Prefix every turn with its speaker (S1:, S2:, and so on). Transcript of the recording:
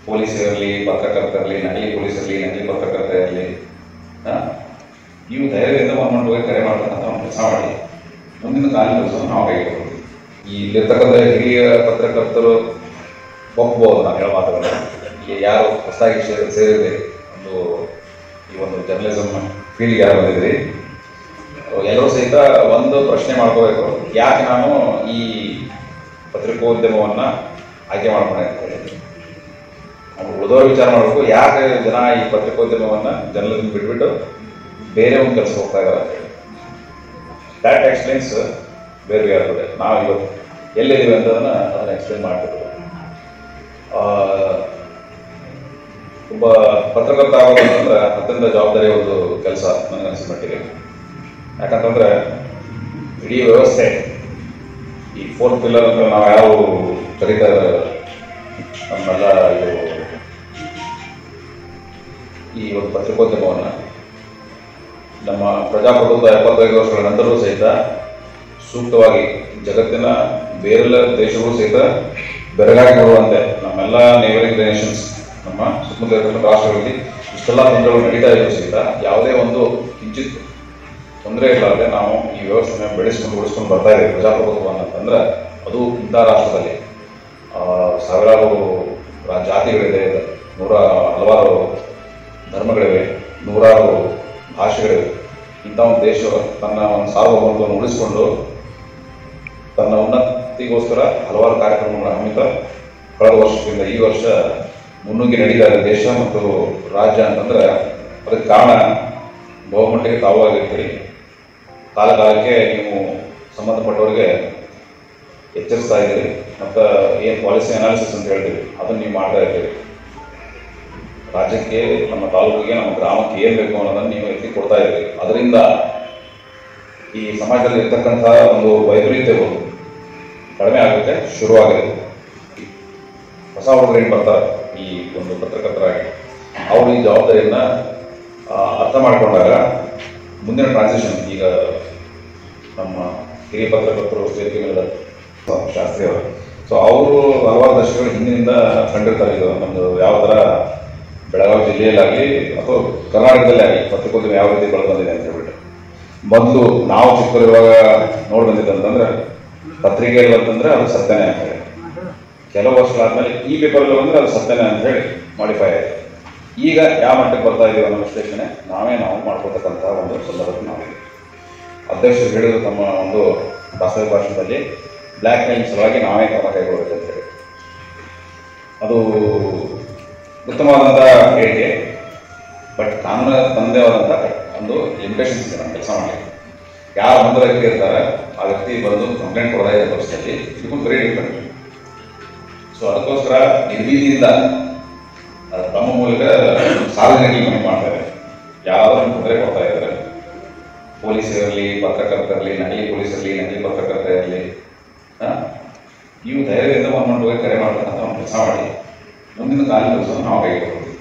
S1: police ಇರಲಿ ಪತ್ರಕರ್ತರಲ್ಲಿ ನಕಲಿ police ಇರಲಿ ನಕಲಿ ಪತ್ರಕರ್ತ ಇರಲಿ ನೀವು ಧೈರ್ಯದಿಂದ ಒಂದು ಹೋಗಿ ಕರೆ ಮಾಡ್ತಕ್ಕಂಥ ಒಂದು ಕೆಲಸ ಮಾಡಿ ಮುಂದಿನ ಕಾಲಿನ ಕೆಲಸವನ್ನು ನಾವು ಕೈಗೊಳ್ತೀವಿ ಈ ಇಲ್ಲಿರ್ತಕ್ಕಂಥ ಹಿರಿಯ ಪತ್ರಕರ್ತರು ಒಪ್ಬೋದು ನಾನು ಹೇಳೋ ಮಾತುಗಳು ಇಲ್ಲಿ ಯಾರು ಹೊಸದಾಗಿ ಸೇರಿ ಸೇರಿದೆ ಒಂದು ಈ ಒಂದು ಜರ್ನಲಿಸಮ್ ಫೀಲ್ಡ್ಗೆ ಯಾರು ಬಂದಿದ್ರಿ ಎಲ್ಲರೂ ಸಹಿತ ಒಂದು ಪ್ರಶ್ನೆ ಮಾಡ್ಕೋಬೇಕು ಯಾಕೆ ನಾನು ಈ ಪತ್ರಿಕೋದ್ಯಮವನ್ನು ಆಯ್ಕೆ ಮಾಡ್ಕೊಂಡೆ ಅಂತ ಹೇಳಿ ಅವ್ರು ಉಳಿದವರು ವಿಚಾರ ಮಾಡಬೇಕು ಯಾಕೆ ಜನ ಈ ಪತ್ರಿಕೋದ್ಯಮವನ್ನು ಜರ್ನಲಿಸಮ್ ಬಿಟ್ಬಿಟ್ಟು ಬೇರೆ ಒಂದು ಕೆಲಸ ಹೋಗ್ತಾ ಇದ್ದಾರೆ ಅಂತ ಹೇಳಿ ದ್ಯಾಟ್ ಎಕ್ಸ್ಪ್ಲೇನ್ಸ್ ಬೇರೆ ವಿ ಆರ್ ಟುಡೇ ನಾವು ಇವತ್ತು ಎಲ್ಲಿದ್ದೀವಿ ಅಂತದನ್ನ ಅದನ್ನ ಎಕ್ಸ್ಪ್ಲೇನ್ ಮಾಡ್ತಿದ್ರು ಆ, ಒಬ್ಬ ಪತ್ರಕರ್ತ ಆಗೋದು ಅಂತಂದ್ರೆ ಅತ್ಯಂತ ಜವಾಬ್ದಾರಿ ಒಂದು ಕೆಲಸ ನನಗನ್ಸಿದ ಮಟ್ಟಿಗೆ ಯಾಕಂತಂದ್ರೆ ಇಡೀ ವ್ಯವಸ್ಥೆ ಈ ಫೋರ್ತ್ ಪಿಲ್ಲರ್ ಅಂತ ನಾವು ಯಾವ ಕರೀತಾ ಇದ್ದಾರೆ ನಮ್ಮೆಲ್ಲ ಇದು ಈ ಒಂದು ಪತ್ರಿಕೋದ್ಯಮವನ್ನು ನಮ್ಮ ಪ್ರಜಾಪ್ರಭುತ್ವ ಎಪ್ಪತ್ತೈದು ವರ್ಷಗಳ ನಂತರವೂ ಸಹಿತ ಸೂಕ್ತವಾಗಿ ಜಗತ್ತಿನ ಬೇರೆಲ್ಲ ದೇಶಗಳು ಸಹಿತ ಬೆರಗಾಗಿ ನೋಡುವಂತೆ ನಮ್ಮೆಲ್ಲ ನೇಬರಿಂಗ್ ನೇಷನ್ಸ್ ನಮ್ಮ ಸುತ್ತಮುತ್ತ ಇರತಕ್ಕಂಥ ರಾಷ್ಟ್ರಗಳಲ್ಲಿ ಇಷ್ಟೆಲ್ಲ ತೊಂದರೆಗಳು ನಡೀತಾ ಇದ್ರು ಸಹಿತ ಯಾವುದೇ ಒಂದು ಕಿಂಚಿತ್ ತೊಂದರೆ ಇರಲಾರ್ದೆ ನಾವು ಈ ವ್ಯವಸ್ಥೆನ ಬೆಳೆಸ್ಕೊಂಡು ಉಳಿಸ್ಕೊಂಡು ಬರ್ತಾ ಇದ್ದೀವಿ ಪ್ರಜಾಪ್ರಭುತ್ವ ಅಂತಂದ್ರೆ ಅದು ಇಂಥ ರಾಷ್ಟ್ರದಲ್ಲಿ ಆ, ಸಾವಿರಾರು ರಾ- ಜಾತಿಗಳಿದೆ ನೂರ ಹಲವಾರು ಧರ್ಮಗಳಿವೆ ನೂರಾರು ಭಾಷೆಗಳಿವೆ ಇಂಥ ಒಂದು ದೇಶ ತನ್ನ ಒಂದು ಸಾರ್ವಭೌಮತ್ವವನ್ನು ಉಳಿಸಿಕೊಂಡು ತನ್ನ ಉನ್ನತಿಗೋಸ್ಕರ ಹಲವಾರು ಕಾರ್ಯಕ್ರಮಗಳನ್ನು ಹಮ್ಮಿತ ಕಳೆದ ವರ್ಷದಿಂದ ಈ ವರ್ಷ ಮುನ್ನುಗ್ಗಿ ನಡೀತಾ ಇದೆ ದೇಶ ಮತ್ತು ರಾಜ್ಯ ಅಂತಂದ್ರೆ ಅದಕ್ಕೆ ಕಾರಣ ಬಹುಮಟ್ಟಿಗೆ ತಾವು ಆಗಿರ್ತೀರಿ ಕಾಲ ಕಾಲಕ್ಕೆ ನೀವು ಸಂಬಂಧಪಟ್ಟವರಿಗೆ ಎಚ್ಚರಿಸ್ತಾ ಇದ್ದೀರಿ ಮತ್ತು ಏನು ಪಾಲಿಸಿ ಅನಾಲಿಸಿಸ್ ಅಂತ ಹೇಳ್ತೀವಿ ಅದನ್ನು ನೀವು ಮಾಡ್ತಾ ಇರ್ತೀರಿ ರಾಜ್ಯಕ್ಕೆ ನಮ್ಮ ತಾಲೂಕಿಗೆ ನಮ್ಮ ಗ್ರಾಮಕ್ಕೆ ಏನು ಬೇಕು ಅನ್ನೋದನ್ನು ನೀವು ಎತ್ತಿ ಕೊಡ್ತಾ ಇದ್ದೀರಿ ಅದರಿಂದ ಈ ಸಮಾಜದಲ್ಲಿ ಇರ್ತಕ್ಕಂಥ ಒಂದು ವೈಪರೀತ್ಯಗಳು ಕಡಿಮೆ ಆಗುತ್ತೆ ಶುರುವಾಗಿದೆ ಹೊಸ ಹುಡುಗರು ಏನು ಬರ್ತಾರೆ ಈ ಒಂದು ಪತ್ರಕರ್ತರಾಗಿ ಅವರು ಈ ಜವಾಬ್ದಾರಿಯನ್ನ ಆ, ಅರ್ಥ ಮಾಡಿಕೊಂಡಾಗ ಮುಂದಿನ ಟ್ರಾನ್ಸಿಷನ್ ಈಗ ನಮ್ಮ ಹಿರಿಯ ಪತ್ರಕರ್ತರು ವೇದಿಕೆ ಮೇಲೆ ಶಾಸ್ತ್ರಿ ಅವರು ಸೊ ಅವರು ಹಲವಾರು ದಶಕಗಳ ಹಿಂದಿನಿಂದ ಕಂಡಿರ್ತಾರೆ ಇದು ನಮ್ಮದು ಯಾವ ಥರ ಬೆಳಗಾವಿ ಜಿಲ್ಲೆಯಲ್ಲಾಗಲಿ ಅಥವಾ ಕರ್ನಾಟಕದಲ್ಲೇ ಆಗಲಿ ಪತ್ರಿಕೋದ್ಯಮ ಯಾವ ರೀತಿ ಬೆಳೆದು ಬಂದಿದೆ ಅಂತ ಹೇಳ್ಬಿಟ್ಟು ಮೊದಲು ನಾವು ಚಿಕ್ಕವರಿರುವಾಗ ನೋಡಿ ಬಂದಿದ್ದಂತಂದ್ರೆ ಪತ್ರಿಕೆಯಲ್ಲಿ ಬಂತಂದ್ರೆ ಅದು ಸತ್ಯನೇ ಅಂತ ಹೇಳಿ ಕೆಲವು ವರ್ಷಗಳಾದ್ಮೇಲೆ ಈ ಪೇಪರಲ್ಲಿ ಬಂದ್ರೆ ಅದು ಸತ್ಯನೇ ಅಂತ ಹೇಳಿ ಮಾಡಿಫೈ ಆಯಿತು ಈಗ ಯಾವ ಮಟ್ಟಕ್ಕೆ ಬರ್ತಾ ಇದೀವಿ ಅನ್ನೋ ವಿಶ್ಲೇಷಣೆ ನಾವೇ ನಾವು ಮಾಡ್ಕೊತಕ್ಕಂಥ ಒಂದು ಸಂದರ್ಭ ನಾವಿದೆ ಅಧ್ಯಕ್ಷರು ಹೇಳಿದ್ರು ತಮ್ಮ ಒಂದು ವಾಸ್ತವಿಕ ಭಾಷಣದಲ್ಲಿ ಬ್ಲ್ಯಾಕ್ ಮೇಲಿಂಗ್ ಸಲುವಾಗಿ ನಾವೇ ಕ್ರಮ ಕೈಗೊಳ್ಳಬೇಕು ಅಂತ ಹೇಳಿ ಅದು ಉತ್ತಮವಾದಂಥ ಹೇಳಿಕೆ ಬಟ್ ಕಾನೂನು ತಂದೆ ಆದಂಥ ಒಂದು ಲಿಮಿಟೇಷನ್ಸ್ ಇದೆ ನಮ್ಮ ಕೆಲಸ ಮಾಡಲಿಕ್ಕೆ ಯಾರು ಬಂದ ವ್ಯಕ್ತಿ ಇರ್ತಾರೆ ಆ ವ್ಯಕ್ತಿ ಬಂದು ಕಂಪ್ಲೇಂಟ್ ಕೊಡದೇ ಇರೋ ಪರಿಸ್ಥಿತಿ ಇದಕ್ಕೂ ವೆರಿ ಡಿಫ್ರೆಂಟ್ ಸೊ ಅದಕ್ಕೋಸ್ಕರ ನಿರ್ಭೀತಿಯಿಂದ ಅದು ತಮ್ಮ ಮೂಲಕ ಸಾರ್ವಜನಿಕರಿಗೆ ಮನವಿ ಮಾಡ್ತಾರೆ ಯಾರಾದ್ರೂ ತೊಂದರೆ ಕೊಡ್ತಾ ಇದ್ದಾರೆ ಪೊಲೀಸ್ ಇರಲಿ ಪತ್ರಕರ್ತ ಇರಲಿ ನಕಲಿ ಪೊಲೀಸ್ ಇರಲಿ ನಕಲಿ ಪತ್ರಕರ್ತ ಇರಲಿ ನೀವು ಧೈರ್ಯದಿಂದ ಒಂದು ಹೋಗಿ ಕರೆ ಮಾಡ್ತಕ್ಕಂಥ ಒಂದು ಕೆಲಸ ಮಾಡಿ ಮುಂದಿನ ಕಾಲಿನ ಕೆಲಸವನ್ನು ನಾವು ಕೈಗೊಳ್ತೀವಿ